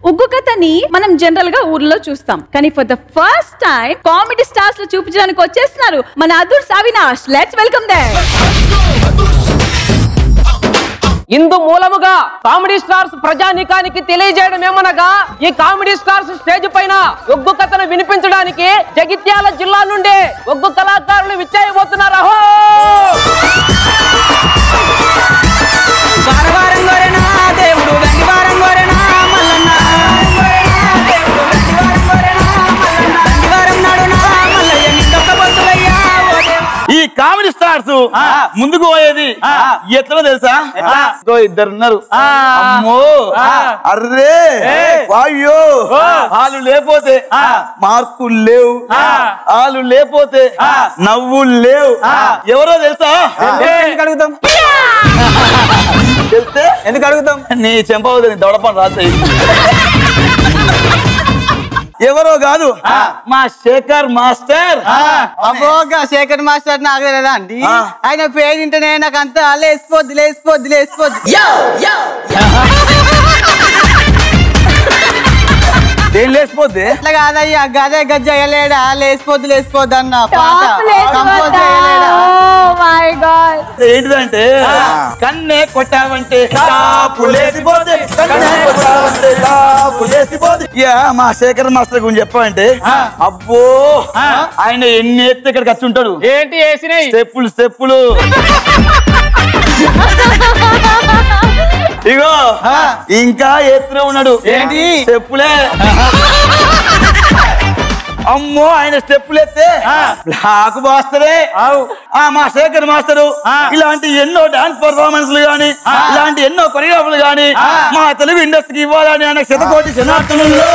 ఉగ్గు కథని మనం జనరల్ గా ఊర్లో చూస్తాం కానీ for the first time comedy stars లో చూపించడానికి వచ్చేస్తున్నారు మన అదుర్స్ అవినాష్ లెట్స్ వెల్కమ్ దే ఇందు మూలముగా కామెడీ స్టార్స్ ప్రజానీకానికి తెలియజేయడం ఏమనగా ఈ కామెడీ స్టార్స్ స్టేజ్ పైన ఒగ్గు కథను వినిపించడానికి జగిత్యాల జిల్లా నుండి ఒగ్గు కళాకారులు విచ్చేయబోతున్నారు అహో వారవారం గోరెనా దేవుడు గండివారం గోరెనా మల్లన్న దేవుడు గండివారం గోరెనా మల్లన్న గండివారం నాడునా మల్లయ్య నిండొక్క బొత్తులయ్యా ఓ దేవా ఈ కామెడీ స్టార్స్ ముందుకు పోయేది ఎట్లా తెలుసా ఇదో ఇద్దరు ఉన్నారు అమ్మో అర్రే వాయ్యో వాళ్ళు లేకపోతే మార్కులు లేవు వాళ్ళు లేకపోతే నవ్వులు లేవు ఎవరో తెలుసా ఎందుకు అడుగుతాం తెలిస్తే ఎందుకు అడుగుతాం నీ చెంపవద్దు దొడపని రాత్రి ఎవరో కాదు మా శేఖర్ మాస్టర్ అబ్బోగా శేఖర్ మాస్టర్ నాకు తెలియదా అండి ఆ. ఆయన పేరు వింటేనే నాకు అంతా లేసిపోద్ది లేసిపోద్ది లేసిపోద్ది ఏం లేచిపోద్ది అట్లా కాదయ్యా గదే గజ్జ ఎలేడా లేసిపోద్ది లేసిపోద్ది అన్న పాట కంపోజ్ చేయలేడా మై గాడ్ ఏంటిదంటే కన్నే కొట్టావంటే టాపు లేచిపోతే కన్నే కొట్టావంటే టాపు లేచిపోతే ఇక మా శేఖర్ మాస్టర్ గురించి చెప్పాలంటే అబ్బో ఆయన ఎన్ని ఎత్తే ఇక్కడికి వచ్చి ఉంటాడు ఏంటి వేసినాయి స్టెప్పులు స్టెప్పులు ఇగో ఇంకా ఎత్తునే ఉన్నాడు ఏంటి? స్టెప్పులే అమ్మో ఆయన స్టెప్పులు ఎత్తే బ్లాక్ మాస్టరే ఆ మా శేఖర్ మాస్టరు ఇలాంటి ఎన్నో డాన్స్ పర్ఫార్మెన్స్లు గాని ఇలాంటి ఎన్నో కొరియోగ్రాఫ్లు గాని మా తెలుగు ఇండస్ట్రీకి ఇవ్వాలని ఆయన శతకోటి శనార్థులలో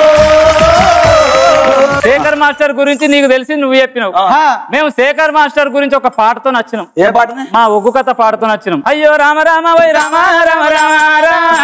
శేఖర్ మాస్టర్ గురించి నీకు తెలిసి నువ్వు చెప్పినావు మేము శేఖర్ మాస్టర్ గురించి ఒక పాటతో నచ్చినాం ఏ పాటనే మా ఒగ్గు కథ పాటతో నచ్చినాం అయ్యో రామ రామ వై రామ రామ రామ రామ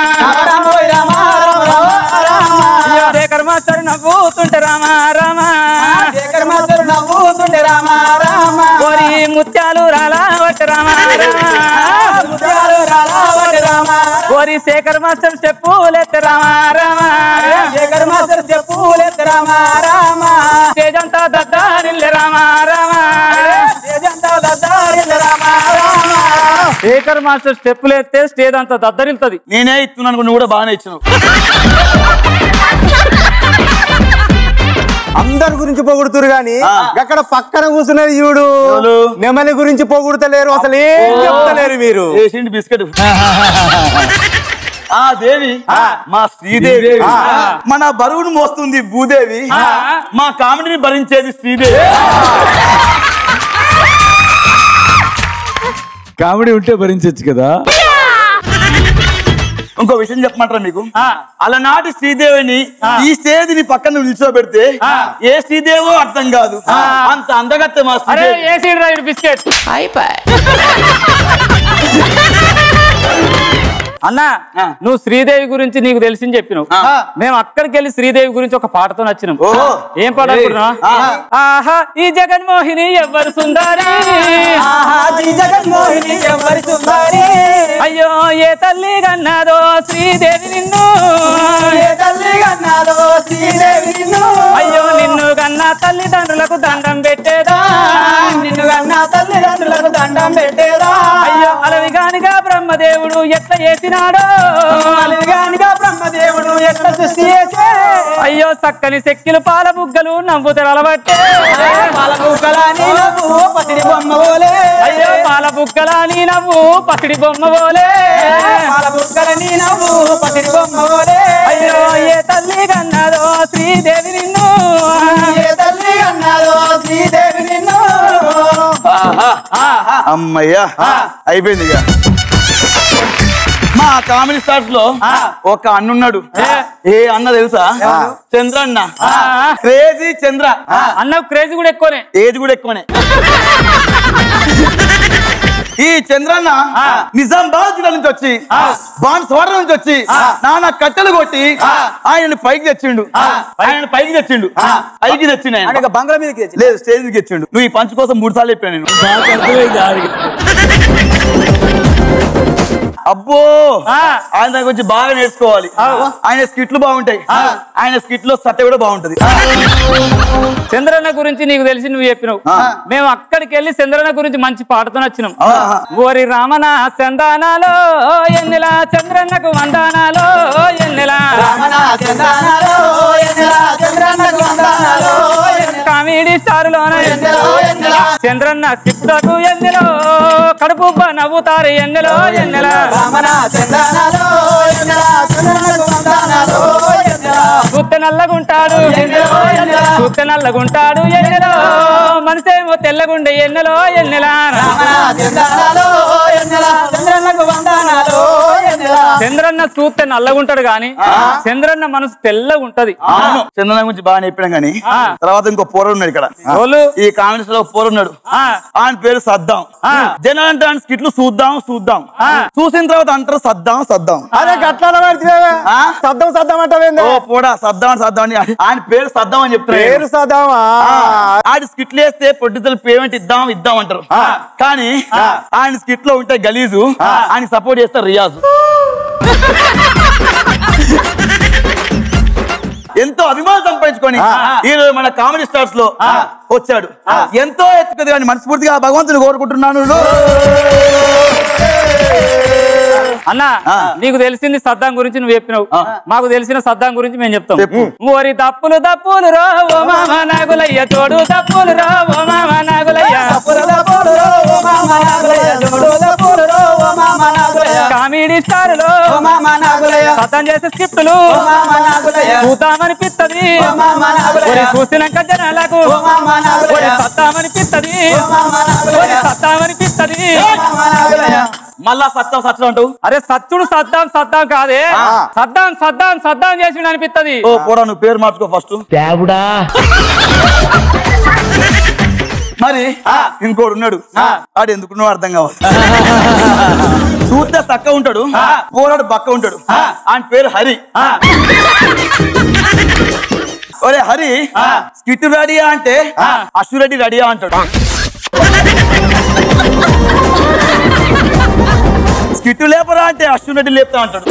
అయ్యో శేఖర్ మాస్టర్ నవ్వుతుంటే రామ రామ శేఖర్ మాస్టర్ నవ్వుతుండే రామ రామ ఓరి ముత్యాలు రాలా వట్టి రామ రామ ముత్యాలు రాలావటి రామ ఓరి శేఖర్ మాస్టర్ చెప్పులెత్తే రామ రామ శేఖర్ మాస్టర్ చెప్పులెత్త రామ రామ స్టేజ్ అంతా దద్దారిల్లే రామ రామ తేజంతా దద్దారిల్ల రామ రామ శేఖర్ మాస్టర్ స్టెప్పులు ఎత్తే స్టేజ్ అంతా దద్దరిల్తది నేనే ఇస్తున్నాను నువ్వు కూడా బాగానే ఇచ్చినావు అందరి గురించి పొగుడుతురు గాని ఆ. అక్కడ పక్కన కూర్చున్నది చూడు ఎవరు? నెమలి గురించి పొగుడుతలేరు అసలు ఏం చెప్తలేరు మీరు వేసిండి బిస్కెట్ ఆ దేవి మా శ్రీదేవి మన బరువును మోస్తుంది భూదేవి మా కామెడీని భరించేది శ్రీదేవి కామెడీ ఉంటే భరించవచ్చు కదా ఇంకో విషయం చెప్పమంటారా మీకు అలనాటి శ్రీదేవిని ఈ స్టేజ్ ని పక్కన నిల్చోబెడితే ఏ శ్రీదేవో అర్థం కాదు అంత అందగత్తే మా అరే శ్రీదేవి ఏసీ రైడ్ బిస్కెట్ అన్నా ఆ. నువ్వు శ్రీదేవి గురించి నీకు తెలిసింది చెప్పినావు ఆ. మేము అక్కడికి వెళ్ళి శ్రీదేవి గురించి ఒక పాటతో నచ్చినాం ఓ. ఏం పాట అనుకుంటున్నా ఆహా ఈ జగన్మోహిని ఎవ్వరు సుందరి ఆహా జీ జగన్మోహిని ఎవరి సుందరి అయ్యో ఏ తల్లి కన్నాదో శ్రీదేవి నిన్ను ఏ తల్లి కన్నాదో శ్రీదేవి నిన్ను అయ్యో నిన్ను కన్నా తల్లిదండ్రులకు దండం పెట్టేదా నిన్ను కన్నా తల్లిదండ్రులకు దండం పెట్టేదా అయ్యో అలవిగానిగా బ్రహ్మదేవుడు ఎట్లా చేసినాడో అలిగానిగా బ్రహ్మదేవుడు ఎట్లా సృష్టి చేసే అయ్యో చక్కని సెక్కిలు పాల బుగ్గలు నవ్వు తెరలబట్టే పాల కుక్కలాని నవ్వు పసిడి బొమ్మ పోలే అయ్యో పాల బుగ్గల నీ నవ్వు పసిడి బొమ్మ పోలే పాల కుక్కలని నవ్వు పసిడి బొమ్మ పోలే అయ్యో ఏ తల్లి కన్నదో శ్రీదేవి నిన్ను ఏ తల్లి కన్నాదో శ్రీదేవి నిన్ను అమ్మయ్యా అయిపోయింది ఇక మా కామెడీ స్టార్స్ లో ఒక అన్నున్నాడు ఏ అన్న తెలుసా చంద్ర అన్న క్రేజీ చంద్ర అన్న క్రేజీ కూడా ఎక్కువనే ఏజ్ కూడా ఎక్కువనే ఈ చంద్రన్న నిజామాబాద్ జిల్లా నుంచి వచ్చి బాన్స్వాడ నుంచి వచ్చి నాన్న కట్టెలు కొట్టి ఆయనని పైకి తెచ్చిండు ఆయన పైకి తెచ్చిండు పైకి తెచ్చిండు ఆయన ఆయన బంగ్లా మీదకి తెచ్చి లేదు స్టేజ్ మీదకి తెచ్చిండు నువ్వు ఈ పంచ్ కోసం మూడు సార్లు చెప్పాను నేను నాకు అర్థమైంది ఆడికి. అబ్బో ఆ. ఆయన దాని గురించి బాగా నేర్చుకోవాలి ఆయన స్కిట్లు బాగుంటాయి ఆయన స్కిట్ లో సత్య కూడా బాగుంటది చంద్రన్న గురించి నీకు తెలిసి నువ్వు చెప్పినావు ఆ. మేము అక్కడికి వెళ్ళి చంద్రన్న గురించి మంచి పాటతో వచ్చినాం ఆహా. ఓరి రామన చందానాలో ఎన్నెలా చంద్రన్నకు వందానాలో ఎన్నెలా కామెడీ స్టారులోన చంద్రన్న సిప్పులకు ఎన్నెలో కడుపు నవ్వుతారు ఎన్నెలో ఎన్నెలా చూస్తే నల్లగుంటాడు చూస్తే నల్లగుంటాడు ఎన్నెలో మనసేమో తెల్లగుండే ఎన్నెలో ఎన్నెలా చంద్రన్న చూస్తే నల్లగుంటాడు గాని చంద్రన్న మనసు తెల్లగుంటది అవును చందన గురించి బాగా చెప్పాం కానీ ఆ. తర్వాత ఇంకో పోర ఉన్నాడు ఇక్కడ ఎవరు? ఈ కాంగ్రెస్ లో పోర ఉన్నాడు ఆ. ఆయన పేరు సద్దాం ఆ. జనాలు అంటే ఆయన స్కిట్లు చూద్దాం చూద్దాం ఆ. చూసిన తర్వాత అంటారు సద్దాం సద్దాం అదే గట్లా పడితే ఆ? సద్దం సద్దం అంటావేంది ఓ పోడా సద్దాం అని సద్దాం అని ఆయన పేరు సద్దాం అని పేరు చెప్తారు సద్దమా ఆడి స్కిట్లు వేస్తే పొద్దుతలు పేమెంట్ ఇద్దాం ఇద్దాం అంటారు కానీ ఆయన స్కిట్ లో ఉంటే గలీజు ఆయన సపోర్ట్ చేస్తారు రియాజు ఎంతో అభిమానం సంపాదించుకొని ఈ రోజు మన కామెడీ స్టార్స్ లో వచ్చాడు ఎంతో ఎత్తుకది కానీ మనస్ఫూర్తిగా ఆ భగవంతుని కోరుకుంటున్నాను అన్న ఆ. నీకు తెలిసింది సద్దాం గురించి నువ్వు చెప్పినావు ఆ. మాకు తెలిసిన సద్దాం గురించి మేము చెప్తాం చెప్పు. ఓరి తప్పులు తప్పులు రో ఓ మామ నాగులయ్య తోడు తప్పులు రో ఓ మామ నాగులయ్య కామెడీ స్టారులో సతం చేసే స్క్రిప్టులు చూద్దామనిపిస్తది ఒరి చూసినాక జనాలకు ఒరి సత్తామనిపిస్తది ఒరి సత్తామనిపిస్తది మళ్ళా సత్యం సత్యం అంటావు అరే సత్తుడు సద్దాం సద్దాం కాదే సద్దాం సద్దాం సద్దాం చేసి అనిపిస్తది ఓ పోరా నువ్వు పేరు మార్చుకో ఫస్ట్ మరి ఇంకోడు ఉన్నాడు ఆడు ఎందుకున్నావు అర్థం కావాలి చూస్తే చక్క ఉంటాడు పోరాడు బక్క ఉంటాడు ఆయన పేరు హరి ఒరే హరి స్కిట్ రెడీయా అంటే అశ్వరెడ్డి రెడీయా అంటాడు స్కిట్ లేపరా అంటే అశ్వరెడ్డి లేపుతా అంటాడు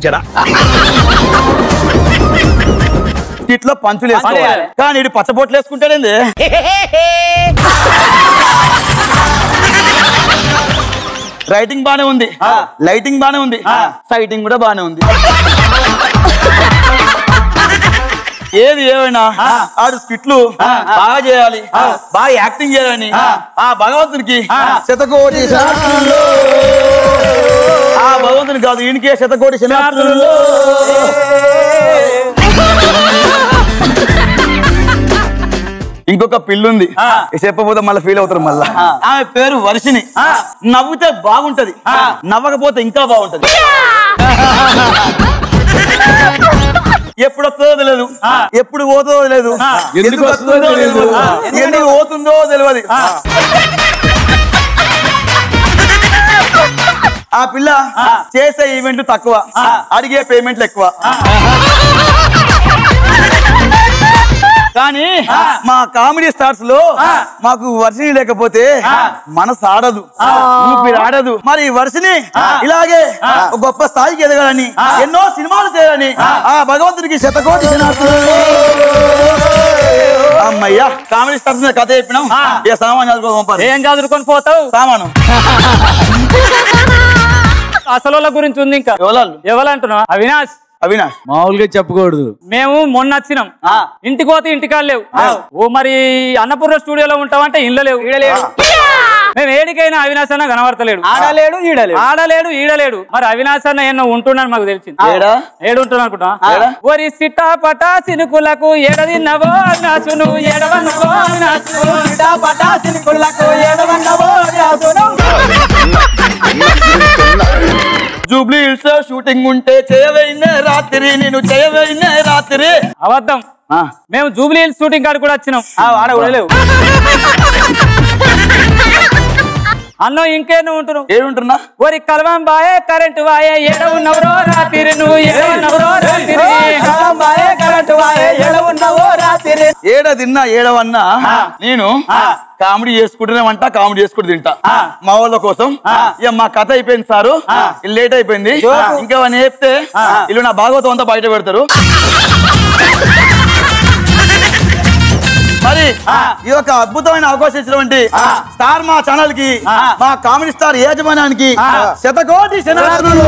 స్కిట్ లో పంచులు వేసుకోవాలి పంచులు. కానీ ఇటు పచ్చబొట్లు వేసుకుంటాడండి రైటింగ్ బానే ఉంది లైటింగ్ బానే ఉంది సైటింగ్ కూడా బానే ఉంది ఏది ఏమైనా ఆడు స్కిట్లు బాగా చేయాలి బాగా యాక్టింగ్ చేయాలని ఆ భగవంతునికి శతకోటి శరణార్థులు. ఆ భగవంతుని కాదు ఈయనకే శతకోటి శనార్థులు ఇంకొక పిల్లుంది చెప్పబోతే మళ్ళీ ఫీల్ అవుతారు మళ్ళా ఆమె పేరు వర్షిని నవ్వుతే బాగుంటది నవ్వకపోతే ఇంకా బాగుంటది ఎప్పుడు వస్తుందో తెలియదు ఎప్పుడు పోతుందో తెలియదు ఎందుకు వస్తుందో తెలియదు ఎందుకు పోతుందో తెలియదు ఆ పిల్ల చేసే ఈవెంట్లు తక్కువ అడిగే పేమెంట్లు ఎక్కువ కానీ మా కామెడీ స్టార్స్ లో మాకు వర్షిని లేకపోతే మనసు ఆడదు ఊపిరి ఆడదు మరి ఈ వర్షిని ఇలాగే ఒక గొప్ప స్థాయికి ఎదగాలని ఎన్నో సినిమాలు చేయాలని ఆ భగవంతుడికి శతకోటి శనార్థులు. అమ్మయ్యా కామెడీ స్టార్స్ మీద కథ చెప్పినాం ఏ సామాన్ చదువుకో పంపాలి. ఏం చదువుకొని పోతావు సామాను అసలు వాళ్ళ గురించి ఉంది ఇంకా ఎవరు ఎవరంటున్నావు అవినాష్ అవినాష్ మామూలుగా చెప్పకూడదు మేము మొన్న వచ్చినాం ఇంటికి పోతే ఇంటికాడ లేవు ఓ మరి అన్నపూర్ణ స్టూడియోలో ఉంటామంటే ఇంట్లో లేవు మేము ఏడికైనా అవినాష్ అన్న కనబడతలేడు ఆడలేడు ఈడలేడు ఆడలేడు ఈడలేడు మరి అవినాష్ అన్న ఎన్నో ఉంటున్నాడు మాకు తెలిసింది ఏడా? ఏడు ఉంటున్నా అనుకుంటా ఏడా? ఒరి సిట్టా పటా సినుకులకు ఎడదిన్నవో అవినాశు నువ్వు ఎడవన్నవో అవినాశు జూబ్లీ హిల్స్ లో షూటింగ్ ఉంటే చేయవైన రాత్రి నేను చేయవైన రాత్రి అబద్ధం మేము జూబ్లీ హిల్స్ షూటింగ్ కాడ కూడా వచ్చినాం ఆడ ఉండలేవు అన్నో ఇంకేనో ఉంటున్నావు ఏముంటున్నా ఒరి కలవం బాయే కరెంటు వాయే ఏడ ఉన్నవరో రాత్రి నువ్వు ఏడ ఉన్నవరో రాత్రి తిరి ఏడ తిన్నా ఏడవన్నా నేను కామెడీ చేసుకుంటూనే వంట కామెడీ చేసుకుంటూ తింటా మా వాళ్ళ కోసం ఇక మా కథ అయిపోయింది సారు లేట్ అయిపోయింది ఇంకా ఏమైనా చెప్తే ఇల్లు నా భాగవతం అంతా బయట పెడతారు మరి ఈ యొక్క అద్భుతమైన అవకాశం ఇచ్చినటువంటి స్టార్ మా ఛానల్ కి మా కామెడీ స్టార్ యాజమాన్యానికి శతకోటి శనార్థులు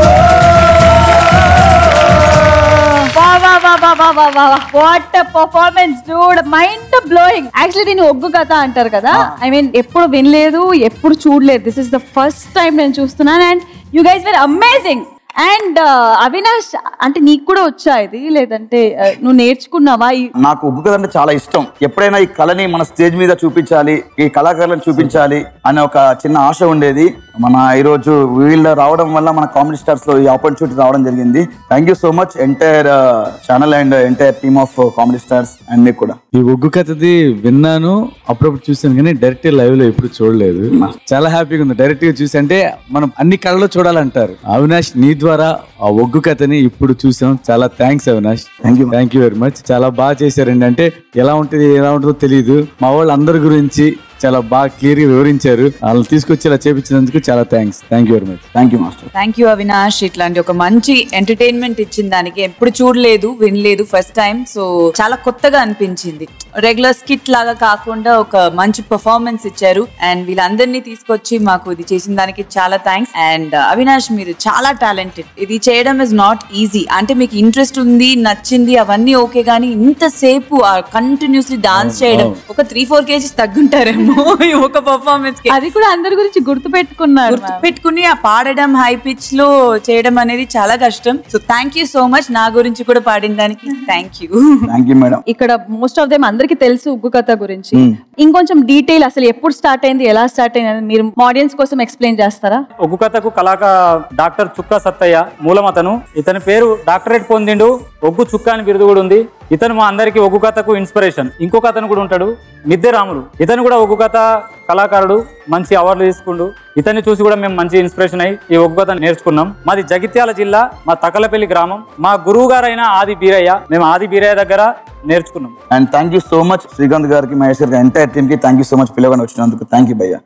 what performance dude mind blowing actually నేను ఒగ్గు కథ అంటారు కదా ఐ మీన్ ఎప్పుడు వినలేదు ఎప్పుడు చూడలేదు this is the first time నేను చూస్తున్నాను and you guys were amazing and Avinash అంటే నీకు కూడా వచ్చా ఇది లేదంటే uh, నువ్వు నేర్చుకున్నావా ఈ- నాకు ఉగ్గు కథ అంటే చాలా ఇష్టం ఎప్పుడైనా ఈ కళని మన స్టేజ్ మీద చూపించాలి ఈ కళాకారులను చూపించాలి అనే ఒక చిన్న ఆశ ఉండేది మన ఈ రోజు వీళ్ళు రావడం వల్ల మన కామెడీ స్టార్స్ లో ఈ ఆపర్చునిటీ రావడం జరిగింది thank you so much entire channel and entire team of comedy stars and మీకు కూడా ఈ ఒగ్గు కథది విన్నాను అప్పుడప్పుడు చూసాను కానీ డైరెక్ట్ లైవ్ లో ఎప్పుడు చూడలేదు చాలా హ్యాపీగా ఉంది డైరెక్ట్ గా చూసి అంటే మనం అన్ని కళలో చూడాలంటారు అవినాష్ నీ ద్వారా ఆ ఒగ్గు కథని ఇప్పుడు చూసాం చాలా thanks Avinash Thank you. Thank you very much చాలా బాగా చేశారండి అంటే ఎలా ఉంటుంది ఎలా ఉంటుందో తెలియదు మా వాళ్ళు అందరి గురించి చాలా బాగా క్లియర్ గా వివరించారు వాళ్ళని తీసుకొచ్చి ఇలా చేపించినందుకు చాలా thanks thank you very much thank you master thank you Avinash ఇట్లాంటి ఒక మంచి ఎంటర్టైన్మెంట్ ఇచ్చిన దానికి ఎప్పుడు చూడలేదు వినలేదు ఫస్ట్ టైం సో చాలా కొత్తగా అనిపించింది రెగ్యులర్ స్కిట్ లాగా కాకుండా ఒక మంచి పర్ఫార్మెన్స్ ఇచ్చారు అండ్ వీళ్ళందరినీ తీసుకొచ్చి మాకు ఇది చేసిన దానికి చాలా థ్యాంక్స్ అండ్ అవినాష్ మీరు చాలా టాలెంటెడ్ ఇది చేయడం ఇస్ నాట్ ఈజీ అంటే మీకు ఇంట్రెస్ట్ ఉంది నచ్చింది అవన్నీ ఓకే కానీ ఇంతసేపు కంటిన్యూస్లీ డాన్స్ చేయడం ఒక త్రీ ఫోర్ కేజీస్ తగ్గుంటారేమో ఈ ఒక పర్ఫార్మెన్స్ కి అది కూడా అందరి గురించి గుర్తు పెట్టుకున్నారు గుర్తు పెట్టుకుని ఆ పాడడం హై పిచ్ లో చేయడం అనేది చాలా కష్టం so thank you so much నా గురించి కూడా పాడిన దానికి thank you thank you madam ఇక్కడ మోస్ట్ ఆఫ్ దెమ్ అందరికి తెలుసు ఉగ్గు కథ గురించి ఇంకొంచెం డీటెయిల్ అసలు ఎప్పుడు స్టార్ట్ అయింది ఎలా స్టార్ట్ అయింది అని మీరు ఆడియన్స్ కోసం ఎక్స్ప్లెయిన్ చేస్తారా ఒగ్గు కథకు కళాక డాక్టర్ చుక్క సత్తయ్య మూలం అతను ఇతని పేరు డాక్టరేట్ పొందిండు ఒగ్గు చుక్క అని బిరుదు కూడా ఉంది ఇతను మా అందరికి ఒగ్గు కథకు ఇన్స్పిరేషన్ ఇంకొక అతను కూడా ఉంటాడు మిద్దె రాములు ఇతను కూడా ఒగ్గు కథ కళాకారుడు మంచి అవార్డులు తీసుకుండు ఇతన్ని చూసి కూడా మేము మంచి ఇన్స్పిరేషన్ అయ్యి ఈ ఒగ్గు కథ నేర్చుకున్నాం మాది జగిత్యాల జిల్లా మా తకలపల్లి గ్రామం మా గురువు గారైన ఆది బీరయ్య మేము ఆది బీరయ్య దగ్గర నేర్చుకున్నాం and thank you so much Srikanth గారికి మహేష్ గారికి ఎంటైర్ టీమ్ కి థ్యాంక్ యూ సో మచ్ పిలవని వచ్చినందుకు థ్యాంక్ యూ భయ్యా